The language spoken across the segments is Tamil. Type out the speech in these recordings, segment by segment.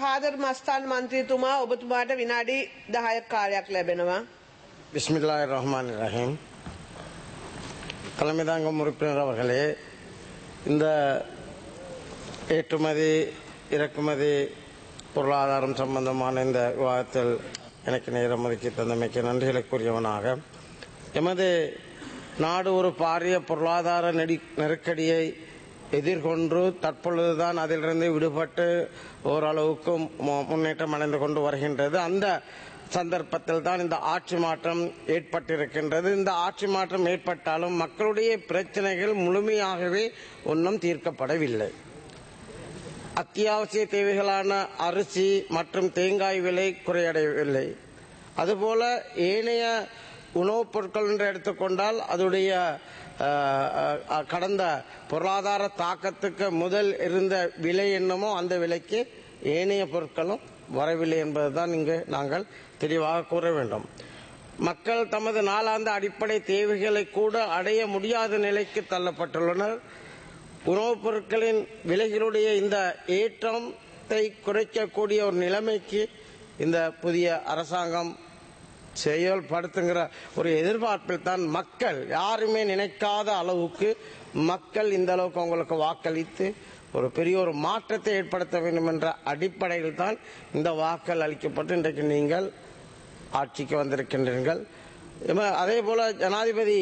කාදර් මස්ථාන් මන්ත්‍රීතුමා ඔබතුමාට විනාඩි 10ක් කාලයක් ලැබෙනවා. பிஸ்மில்லாஹிர் ரஹ்மான் ரஹீம் தலைமை தாங்கும் உறுப்பினர் அவர்களே இந்த ஏற்றுமதி இறக்குமதி பொருளாதாரம் சம்பந்தமான இந்த விவாதத்தில் எனக்கு நேரம் ஒதுக்கி தந்தமைக்கு நன்றிகளுக்குரியவனாக எமது நாடு ஒரு பாரிய பொருளாதார நெடி நெருக்கடியை எதிர்கொண்டு தற்பொழுதுதான் அதிலிருந்து விடுபட்டு ஓரளவுக்கு மு- முன்னேற்றம் அடைந்து கொண்டு வருகின்றது அந்த சந்தர்ப்பத்தில் தான் இந்த ஆட்சி மாற்றம் ஏற்பட்டிருக்கின்றது இந்த ஆட்சி மாற்றம் ஏற்பட்டாலும் மக்களுடைய பிரச்சனைகள் முழுமையாகவே ஒன்றும் தீர்க்கப்படவில்லை அத்தியாவசிய தேவைகளான அரிசி மற்றும் தேங்காய் விலை குறையடையவில்லை அதுபோல ஏனைய உணவுப் பொருட்கள் என்று எடுத்துக்கொண்டால் அதோடைய அஹ், அஹ், கடந்த பொருளாதார தாக்கத்துக்கு முதல் இருந்த விலை என்னமோ அந்த விலைக்கு ஏனைய பொருட்களும் வரவில்லை என்பதுதான் இங்கு நாங்கள் தெளிவாக கூற வேண்டும் மக்கள் தமது நாளாந்த அடிப்படை தேவைகளை கூட அடைய முடியாத நிலைக்கு தள்ளப்பட்டுள்ளனர் உணவுப் பொருட்களின் விலைகளுடைய இந்த ஏற்றத்தை குறைக்கக்கூடிய ஒரு நிலைமைக்கு இந்த புதிய அரசாங்கம் செயல்படுத்துங்கிற ஒரு எதிர்பார்ப்பில் தான் மக்கள் யாருமே நினைக்காத அளவுக்கு மக்கள் இந்த அளவுக்கு அவங்களுக்கு வாக்களித்து ஒரு பெரிய ஒரு மாற்றத்தை ஏற்படுத்த வேண்டும் என்ற அடிப்படையில் தான் இந்த வாக்கள் அளிக்கப்பட்டு இன்றைக்கு நீங்கள் ஆட்சிக்கு வந்திருக்கின்றீர்கள் இம- அதே போல ஜனாதிபதி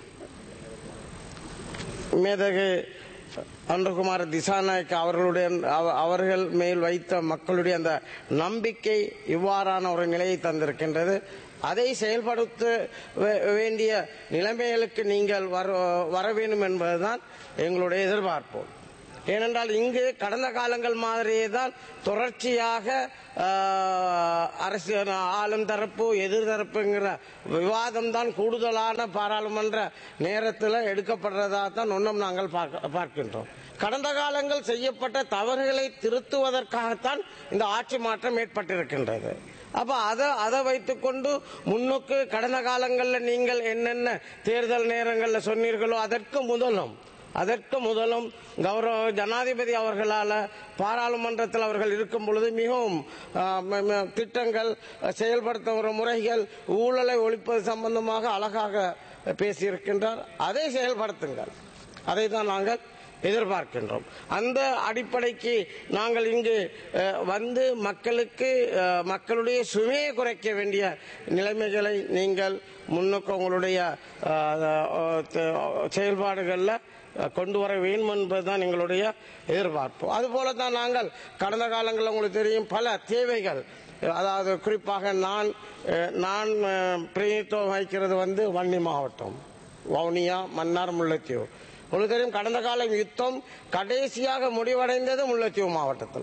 மேதகு அன்றகுமார் திசாநாயக் அவர்களுடைய அவ- அவர்கள் மேல் வைத்த மக்களுடைய அந்த நம்பிக்கை இவ்வாறான ஒரு நிலையை தந்திருக்கின்றது அதை செயல்படுத்த வே- வேண்டிய நிலைமைகளுக்கு நீங்கள் வர வர வேண்டும் என்பதுதான் எங்களுடைய எதிர்பார்ப்பு ஏனென்றால் இங்கு கடந்த காலங்கள் மாதிரியே தான் தொடர்ச்சியாக ஆஹ், அரசியல் ஆளும் தரப்பு எதிர் தரப்புங்கிற விவாதம் தான் கூடுதலான பாராளுமன்ற நேரத்தில் எடுக்கப்படுறதா தான் ஒன்றும் நாங்கள் பார்க்க- பார்க்கின்றோம் கடந்த காலங்கள் செய்யப்பட்ட தவறுகளை திருத்துவதற்காகத்தான் இந்த ஆட்சி மாற்றம் ஏற்பட்டிருக்கின்றது அப்ப அதை அதை வைத்துக்கொண்டு முன்னுக்கு கடந்த காலங்களில் நீங்கள் என்னென்ன தேர்தல் நேரங்களில் சொன்னீர்களோ அதற்கு முதலும் அதற்கு முதலும் கௌரவ ஜனாதிபதி அவர்களால் பாராளுமன்றத்தில் அவர்கள் இருக்கும் பொழுது மிகவும் ஆ, ம- ம- திட்டங்கள் செயல்படுத்துகிற முறைகள் ஊழலை ஒழிப்பது சம்பந்தமாக அழகாக பேசியிருக்கின்றார் அதை செயல்படுத்துங்கள் அதை தான் நாங்கள் எதிர்பார்க்கின்றோம் அந்த அடிப்படைக்கு நாங்கள் இங்கு அஹ், வந்து மக்களுக்கு அஹ், மக்களுடைய சுமையை குறைக்க வேண்டிய நிலைமைகளை நீங்கள் முன்னுக்கு உங்களுடைய அஹ், அஹ், த- செயல்பாடுகளில் அஹ், கொண்டு வர வேண்டும் என்பதுதான் எங்களுடைய எதிர்பார்ப்பு அதுபோல தான் நாங்கள் கடந்த காலங்களில் உங்களுக்கு தெரியும் பல தேவைகள் அதாவது குறிப்பாக நான் அஹ், நான் அஹ், பிரதிநிதித்துவம் வகிக்கிறது வந்து வன்னி மாவட்டம் வவுனியா மன்னார் முல்லைத்தீவு உங்களுக்கு தெரியும் கடந்த கால யுத்தம் கடைசியாக முடிவடைந்தது முல்லைத்தீவு மாவட்டத்தில்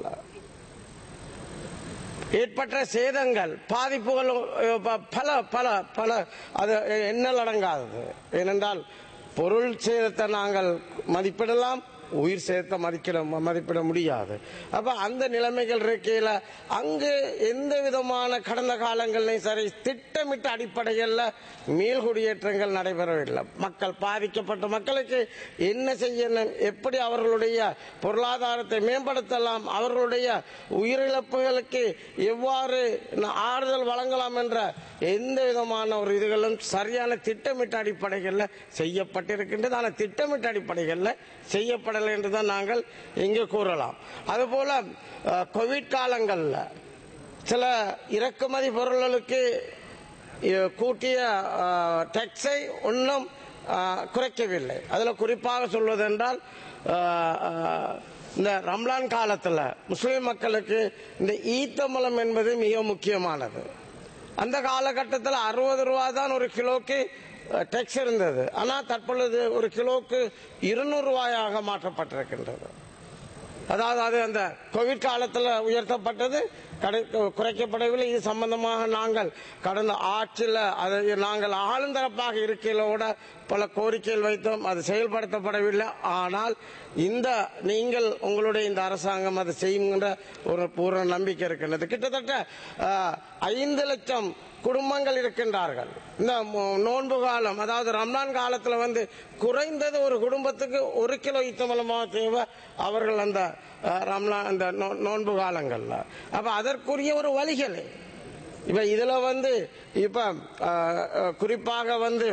ஏற்பட்ட சேதங்கள் பாதிப்புகள் அஹ், ப- பல பல பல அது எண்ணல் அடங்காதது ஏனென்றால் பொருள் சேதத்தை நாங்கள் மதிப்பிடலாம் உயிர் சேதத்தை மதிக்கிட மதிப்பிட முடியாது அப்ப அந்த நிலைமைகள் இருக்கையில அங்கு எந்த விதமான கடந்த காலங்களையும் சரி திட்டமிட்ட அடிப்படையில் மீள்குடியேற்றங்கள் நடைபெறவில்லை மக்கள் பாதிக்கப்பட்ட மக்களுக்கு என்ன செய்யணும் எப்படி அவர்களுடைய பொருளாதாரத்தை மேம்படுத்தலாம் அவர்களுடைய உயிரிழப்புகளுக்கு எவ்வாறு ந- ஆறுதல் வழங்கலாம் என்ற எந்த விதமான ஒரு இதுகளும் சரியான திட்டமிட்ட அடிப்படைகளில் செய்யப்பட்டிருக்கின்றது ஆனால் திட்டமிட்ட அடிப்படைகளில் செய்யப்படலை என்று தான் நாங்கள் இங்கு கூறலாம் அதுபோல அஹ், கோவிட் காலங்களில் சில இறக்குமதி பொருள்களுக்கு அஹ், கூட்டிய டெக்ஸை ஒன்றும் குறைக்கவில்லை அதில் குறிப்பாக சொல்வதென்றால் அஹ், அஹ், இந்த ரம்லான் காலத்தில் முஸ்லிம் மக்களுக்கு இந்த ஈத்தம்பலம் என்பது மிக முக்கியமானது அந்த காலகட்டத்தில் அறுபது ரூபா தான் ஒரு கிலோக்கு டெக்ஸ் இருந்தது ஆனால் தற்பொழுது ஒரு கிலோக்கு இருநூறு ரூபாயாக மாற்றப்பட்டிருக்கின்றது அதாவது அது அந்த கோவிட் காலத்தில் உயர்த்தப்பட்டது கடை குறைக்கப்படவில்லை இது சம்பந்தமாக நாங்கள் கடந்த ஆட்சியில் அதை நாங்கள் ஆளுந்தரப்பாக இருக்கையிலோட பல கோரிக்கைகள் வைத்தோம் அது செயல்படுத்தப்படவில்லை ஆனால் இந்த நீங்கள் உங்களுடைய இந்த அரசாங்கம் அதை செய்யுங்கிற ஒரு பூர்ண நம்பிக்கை இருக்கின்றது கிட்டத்தட்ட அஹ், ஐந்து லட்சம் குடும்பங்கள் இருக்கின்றார்கள் இந்த மோ- நோன்பு காலம் அதாவது ரம்லான் காலத்துல வந்து குறைந்தது ஒரு குடும்பத்துக்கு ஒரு கிலோ ஈத்தமலமாக தேவை அவர்கள் அந்த அஹ், ரம்லா இந்த நோ- நோன்பு காலங்கள்ல அப்ப அதற்குரிய ஒரு வழிகள் இப்ப இதுல வந்து இப்ப அஹ், அஹ், குறிப்பாக வந்து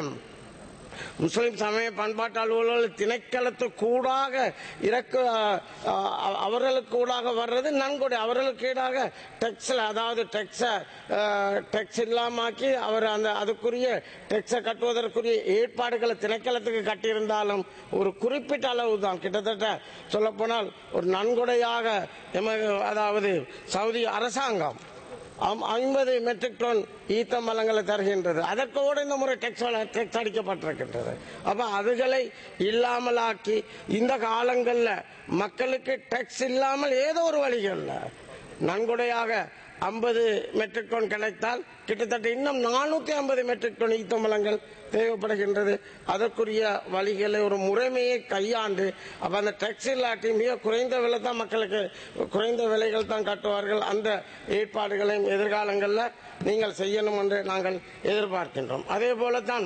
முஸ்லிம் சமய பண்பாட்டு அலுவலர்கள் திணைக்களத்துக்கு கூடாக இறக்க அஹ், அவர்களுக்கு கூடாக வர்றது நன்கொடை அவர்களுக்கு ஈடாக டெக்ஸ்ல அதாவது டெக்ஸ டெக்ஸ் இல்லாமாக்கி அவர் அந்த அதுக்குரிய டெக்ஸை கட்டுவதற்குரிய ஏற்பாடுகளை திணைக்களத்துக்கு கட்டியிருந்தாலும் ஒரு குறிப்பிட்ட அளவு தான் கிட்டத்தட்ட சொல்லப்போனால் ஒரு நன்கொடையாக எமது அதாவது சவுதி அரசாங்கம் ஐம்- ஐம்பது மெட்ரிக் டன் ஈத்தம் வளங்களை தருகின்றது அதற்கோடு இந்த முறை டெக்ஸ் டெக்ஸ் அடிக்கப்பட்டிருக்கின்றது அப்ப அதுகளை இல்லாமலாக்கி இந்த காலங்கள்ல மக்களுக்கு டெக்ஸ் இல்லாமல் ஏதோ ஒரு வழிகள்ல நன்கொடையாக ஐம்பது மெட்ரிக் டன் கிடைத்தால் கிட்டத்தட்ட இன்னும் நானூத்தி ஐம்பது மெட்ரிக் டன் ஈத்தம்பழங்கள் தேவைப்படுகின்றது அதற்குரிய வழிகளை ஒரு முறைமையை கையாண்டு அப்ப அந்த டெக்ஸ் இல்லாட்டி மிக குறைந்த விலை தான் மக்களுக்கு குறைந்த விலைகள் தான் கட்டுவார்கள் அந்த ஏற்பாடுகளையும் எதிர்காலங்களில் நீங்கள் செய்யணும் என்று நாங்கள் எதிர்பார்க்கின்றோம் அதே போல தான்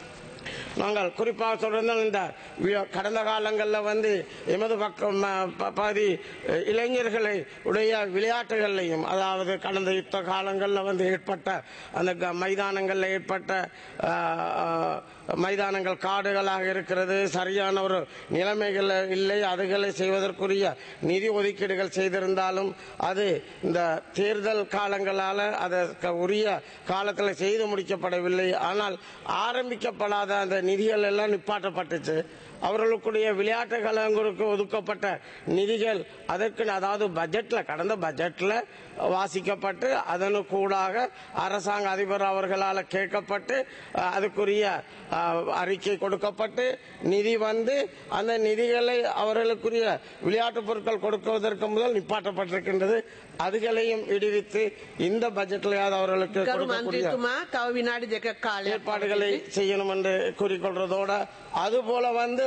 நாங்கள் குறிப்பாக சொல்றோம் இந்த வி- கடந்த காலங்களில் வந்து எமது பக்கம் அஹ், ப- பகுதி அஹ், இளைஞர்களை உடைய விளையாட்டுகள்லையும் அதாவது கடந்த யுத்த காலங்களில் வந்து ஏற்பட்ட அந்த க- மைதானங்களில் ஏற்பட்ட அஹ், அஹ், மைதானங்கள் காடுகளாக இருக்கிறது சரியான ஒரு நிலைமைகள் இல்லை அதுகளை செய்வதற்குரிய நிதி ஒதுக்கீடுகள் செய்திருந்தாலும் அது இந்த தேர்தல் காலங்களால அதற்கு உரிய காலத்தில் செய்து முடிக்கப்படவில்லை ஆனால் ஆரம்பிக்கப்படாத அந்த நிதிகள் எல்லாம் நிப்பாட்டப்பட்டுச்சு அவர்களுக்குடைய விளையாட்டு கழகங்களுக்கு ஒதுக்கப்பட்ட நிதிகள் அதற்கு அதாவது பட்ஜெட்ல கடந்த பட்ஜெட்ல வாசிக்கப்பட்டு அதனு கூடாக அரசாங்க அதிபர் அவர்களால் கேட்கப்பட்டு அஹ், அதுக்குரிய அஹ், அறிக்கை கொடுக்கப்பட்டு நிதி வந்து அந்த நிதிகளை அவர்களுக்குரிய விளையாட்டு பொருட்கள் கொடுக்குவதற்கு முதல் நிப்பாட்டப்பட்டிருக்கின்றது அதுகளையும் விடுவித்து இந்த பட்ஜெட்லயாவது அவர்களுக்கு ගරු கொடுக்கக்கூடிய මන්ත්‍රීතුමා තව විනාඩි දෙකක් කාලයක් ஏற்பாடுகளை செய்யணும் என்று கூறிக்கொள்றதோட அதுபோல வந்து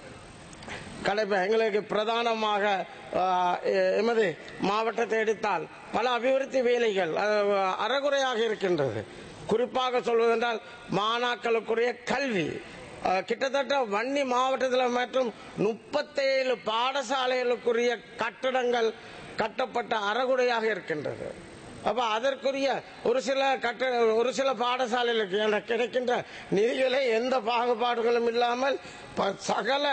கடைப்ப எங்களுக்கு பிரதானமாக ஆஹ், எ- எமது மாவட்டத்தை எடுத்தால் பல அபிவிருத்தி வேலைகள் அஹ், அறகுறையாக இருக்கின்றது குறிப்பாக சொல்வதென்றால் மாணாக்களுக்குரிய கல்வி அஹ், கிட்டத்தட்ட வன்னி மாவட்டத்தில் மற்றும் முப்பத்தேழு பாடசாலைகளுக்குரிய கட்டடங்கள் கட்டப்பட்ட அறகுறையாக இருக்கின்றது அப்ப அதற்குரிய ஒரு சில கட்ட ஒரு சில பாடசாலைகளுக்கு எனக்கு கிடைக்கின்ற நிதிகளை எந்த பாகுபாடுகளும் இல்லாமல் ப- சகல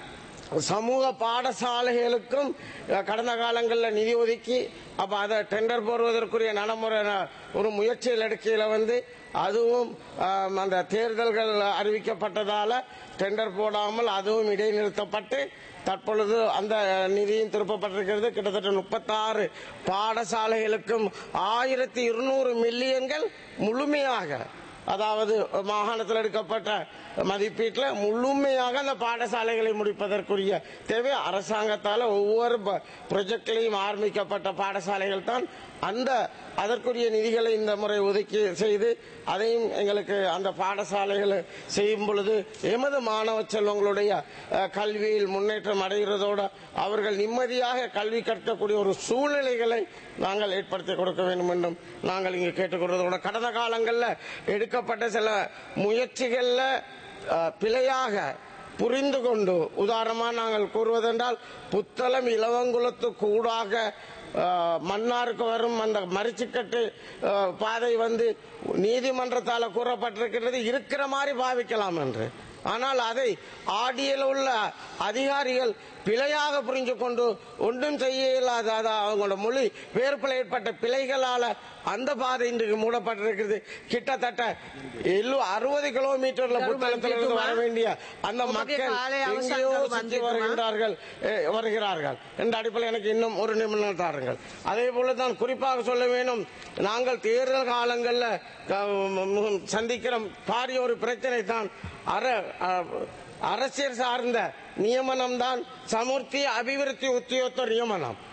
சமூக பாடசாலைகளுக்கும் அஹ், கடந்த காலங்களில் நிதி ஒதுக்கி அப்ப அதை டெண்டர் போடுவதற்குரிய நடைமுறை ந- ஒரு முயற்சியில் எடுக்கையில வந்து அதுவும் ஆம், அந்த தேர்தல்கள் அறிவிக்கப்பட்டதால டெண்டர் போடாமல் அதுவும் இடைநிறுத்தப்பட்டு தற்பொழுது அந்த நிதியும் திருப்பப்பட்டிருக்கிறது கிட்டத்தட்ட முப்பத்தாறு பாடசாலைகளுக்கும் ஆயிரத்தி இருநூறு மில்லியன்கள் முழுமையாக அதாவது மாகாணத்தில் எடுக்கப்பட்ட மதிப்பீட்டில் முழுமையாக அந்த பாடசாலைகளை முடிப்பதற்குரிய தேவை அரசாங்கத்தால் ஒவ்வொரு ப்ரொஜெக்டிலையும் ஆரம்பிக்கப்பட்ட பாடசாலைகள் தான் அந்த அதற்குரிய நிதிகளை இந்த முறை ஒதுக்கி செய்து அதையும் எங்களுக்கு அந்த பாடசாலைகளை செய்யும் பொழுது எமது மாணவ செல்வங்களுடைய அஹ், கல்வியில் முன்னேற்றம் அடைகிறதோடு அவர்கள் நிம்மதியாக கல்வி கற்கக்கூடிய ஒரு சூழ்நிலைகளை நாங்கள் ஏற்படுத்தி கொடுக்க வேண்டும் என்றும் நாங்கள் இங்கு கேட்டுக்கொள்வதோட கடந்த காலங்களில் எடுக்கப்பட்ட சில முயற்சிகளில் அஹ், பிழையாக புரிந்து கொண்டு உதாரணமா நாங்கள் கூறுவதென்றால் புத்தளம் இளவங்குளத்து கூடாக அஹ், மன்னாருக்கு வரும் அந்த மரிச்சுக்கட்டு அஹ், பாதை வந்து நீதிமன்றத்தால கூறப்பட்டிருக்கிறது இருக்கிற மாதிரி பாவிக்கலாம் என்று ஆனால் அதை ஆடியில் உள்ள அதிகாரிகள் பிழையாக புரிஞ்சு கொண்டு ஒன்றும் செய்ய இயலாத அதாவது அவங்களோட மொழி வேறுபல ஏற்பட்ட பிழைகளால அந்த பாதை இன்றைக்கு மூடப்பட்டிருக்கிறது கிட்டத்தட்ட எல்லு அறுபது கிலோமீட்டர்ல புத்தகத்திலிருந்து வர வேண்டிய அந்த உமக்கு மக்கள் காலை அவசானம் எங்கேயோ சுற்றி வந்திருக்குமா? வருகின்றார்கள் eh, வருகிறார்கள் என்ற அடிப்படையில் எனக்கு இன்னும் ஒரு நிமிடம் தாருங்கள் அதே போல தான் குறிப்பாக சொல்ல வேண்டும் நாங்கள் தேர்தல் காலங்களில் க- மு- சந்திக்கிற பாரிய ஒரு பிரச்சனை தான் அற அ- அரசியல் சார்ந்த நியமனம் தான் சமுர்த்தி அபிவிருத்தி உத்தியோக நியமனம்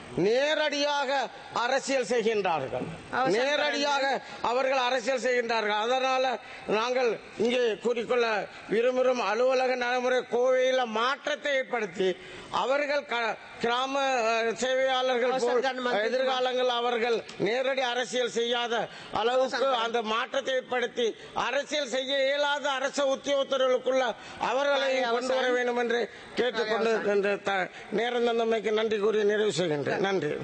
நேரடியாக அரசியல் செய்கின்றார்கள் அவசரம் நேரடியாக அவர்கள் அரசியல் செய்கின்றார்கள் அதனால நாங்கள் இங்கே கூறிக்கொள்ள விரும்பும் அலுவலக நடைமுறை கோவையில் மாற்றத்தை ஏற்படுத்தி அவர்கள் க- கிராம அஹ், சேவையாளர்கள் போல் அவசரம் மந்திரி- எதிர்காலங்கள் அவர்கள் நேரடி அரசியல் செய்யாத அளவுக்கு அந்த மாற்றத்தை ஏற்படுத்தி அரசியல் செய்ய இயலாத அரசு உத்தியோகத்தர்களுக்குள்ள அவர்களை கொண்டு வர வேண்டும் என்று கேட்டுக்கொண்டு இந்த த- நேரம் தந்தமைக்கு நன்றி கூறி நிறைவு செய்கின்றேன் நன்றி